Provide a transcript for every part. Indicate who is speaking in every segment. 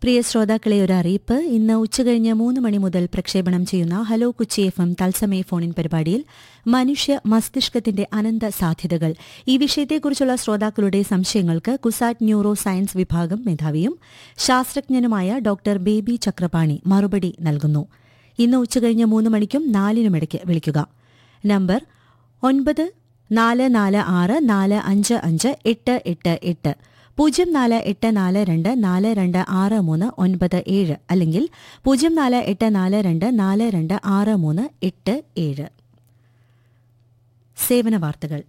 Speaker 1: പ്രിയ ശ്രോതാക്കളെ ഒരു അറിയിപ്പ് ഇന്ന് ഉച്ചകഴിഞ്ഞ് മൂന്ന് മണി മുതൽ പ്രക്ഷേപണം ചെയ്യുന്ന ഹലോ കൊച്ചി എഫ് എം തത്സമയ ഫോണിൻ പരിപാടിയിൽ മനുഷ്യ മസ്തിഷ്കത്തിന്റെ അനന്ത സാധ്യതകൾ ഈ വിഷയത്തെക്കുറിച്ചുള്ള ശ്രോതാക്കളുടെ സംശയങ്ങൾക്ക് കുസാറ്റ് ന്യൂറോ സയൻസ് വിഭാഗം മേധാവിയും ശാസ്ത്രജ്ഞനുമായ ഡോക്ടർ ബേബി ചക്രപാണി മറുപടി നൽകുന്നു ഇന്ന് ഉച്ചകഴിഞ്ഞ് മൂന്ന് മണിക്കും നാലിനുമിടയ്ക്ക് വിളിക്കുക നമ്പർ ഒൻപത് നാല് നാല് ആറ് നാല് അഞ്ച് അഞ്ച് എട്ട് എട്ട് എട്ട് പൂജ്യം നാല് എട്ട് നാല് രണ്ട് നാല് രണ്ട് ആറ് മൂന്ന് ഒൻപത് ഏഴ് അല്ലെങ്കിൽ പൂജ്യം നാല് എട്ട് നാല് രണ്ട് നാല് രണ്ട് ആറ് മൂന്ന് എട്ട് ഏഴ് സേവന വാർത്തകൾ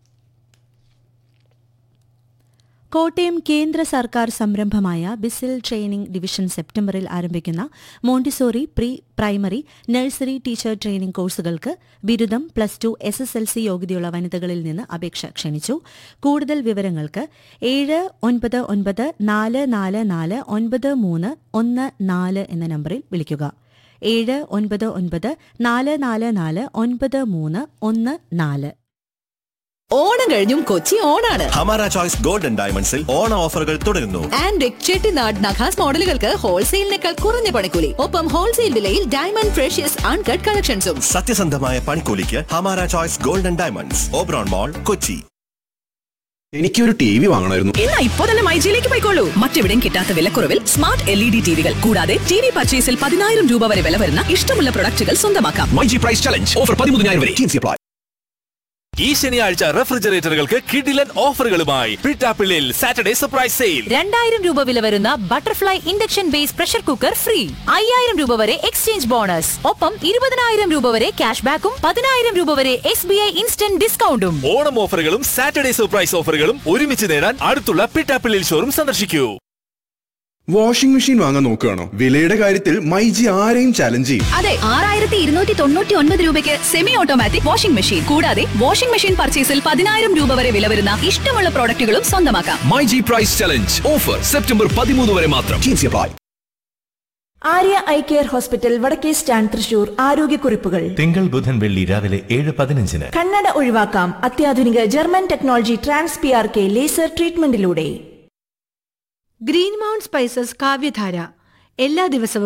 Speaker 1: കോട്ടയം കേന്ദ്ര സർക്കാർ സംരംഭമായ ബിസിൽ ട്രെയിനിംഗ് ഡിവിഷൻ സെപ്റ്റംബറിൽ ആരംഭിക്കുന്ന Montessori pre primary nursery teacher training കോഴ്സുകൾക്ക് ബിരുദം plus two S S L C യോഗ്യതയുള്ള വനിതകളിൽ നിന്ന് അപേക്ഷ ക്ഷണിച്ചു കൂടുതൽ വിവരങ്ങൾക്ക് ഏഴ് ഒൻപത് ഒൻപത് നാല് നാല് നാല് ഒൻപത് മൂന്ന് ഒന്ന് നാല് എന്ന നമ്പറിൽ വിളിക്കുക ഏഴ് ഒൻപത് ഒൻപത് നാല് നാല് നാല് ഒൻപത് മൂന്ന് ഒന്ന് നാല്
Speaker 2: ഓണം കഴിഞ്ഞും കൊച്ചി ഓണാണ്
Speaker 3: ഹമാര ചോയ്സ് ഗോൾഡൻ ഡയമണ്ട്സിൽ ഓണ ഓഫറുകൾ തുടരുന്നു
Speaker 2: ആൻഡ് ചെട്ടിനാട് നഖാസ് മോഡലുകൾക്ക് ഹോൾസെയിലിനേക്കാൾ കുറഞ്ഞ പണിക്കൂലി ഒപ്പം ഹോൾസെയിൽ വിലയിൽ ഡയമണ്ട് ഫ്രഷ്യസ് അൺകട്ട് കളക്ഷൻസും
Speaker 3: സത്യസന്ധമായ പണിക്കൂലിക്ക് Hamara choice golden diamonds Oberon mall Kochi
Speaker 4: എനിക്കൊരു ടി വി വാങ്ങണമായിരുന്നു
Speaker 5: എന്നാ ഇപ്പോ തന്നെ മൈജിയിലേക്ക് പോയിക്കോളൂ മറ്റെവിടെയും കിട്ടാത്ത വിലക്കുറവിൽ സ്മാർട്ട് എൽ ഇ ഡി ടിവികൾ കൂടാതെ ടി വി പർച്ചേസിൽ പതിനായിരം രൂപ വരെ വില വരുന്ന ഇഷ്ടമുള്ള പ്രൊഡക്റ്റുകൾ സ്വന്തമാക്കാം
Speaker 4: മൈജി പ്രൈസ് ചലഞ്ച് ഓഫർ പതിമൂന്നായിരം വരെ ടീംസി അപ്ലൈ
Speaker 6: ഈ ശനിയാഴ്ച റെഫ്രിജറേറ്ററുകൾക്ക് കിഡിലൻ ഓഫറുകളുമായി പിട്ടാപ്പിള്ളിൽ സാറ്റർഡേ സർപ്രൈസ് സെയിൽ
Speaker 7: രണ്ടായിരം രൂപ വില വരുന്ന butterfly induction base pressure cooker free അയ്യായിരം രൂപ വരെ എക്സ്ചേഞ്ച് ബോണസ് ഒപ്പം ഇരുപതിനായിരം രൂപ വരെ ക്യാഷ് ബാക്കും പതിനായിരം രൂപ വരെ എസ് ബി ഐ ഇൻസ്റ്റന്റ് ഡിസ്കൗണ്ടും
Speaker 6: ഓണം ഓഫറുകളും സാറ്റർഡേ സർപ്രൈസ് ഓഫറുകളും ഒരുമിച്ച് നേടാൻ അടുത്തുള്ള പിട്ടാപ്പിള്ളിൽ ഷോറും സന്ദർശിക്കൂ
Speaker 4: വാഷിംഗ് മെഷീൻ വാങ്ങാൻ നോക്കുകയാണോ വിലയുടെ കാര്യത്തിൽ മൈജി ആരെയും ചലഞ്ച് ചെയ്യും
Speaker 5: അതെ ആറായിരത്തി ഇരുന്നൂറ്റി തൊണ്ണൂറ്റി ഒൻപത് രൂപയ്ക്ക് സെമി ഓട്ടോമാറ്റിക് വാഷിംഗ് മെഷീൻ കൂടാതെ വാഷിംഗ് മെഷീൻ പർച്ചേസിൽ പതിനായിരം രൂപ വരെ വില വരുന്ന ഇഷ്ടമുള്ള പ്രോഡക്റ്റുകളും സ്വന്തമാക്കാം
Speaker 8: myG price challenge offer September പതിമൂന്ന് വരെ മാത്രം
Speaker 4: T and C apply
Speaker 9: Arya eye care hospital വടക്കേ സ്റ്റാൻഡ് തൃശൂർ ആരോഗ്യക്കുറിപ്പുകൾ
Speaker 10: തിങ്കൾ ബുധൻ വെള്ളി രാവിലെ ഏഴ് പതിനഞ്ചിന്
Speaker 9: കണ്ണട ഒഴിവാക്കാം അത്യാധുനിക German technology trans P R K laser ട്രീറ്റ്മെന്റിലൂടെ
Speaker 11: ഗ്രീൻ മൗണ്ട് സ്പൈസസ് കാവ്യധാര എല്ലാ ദിവസവും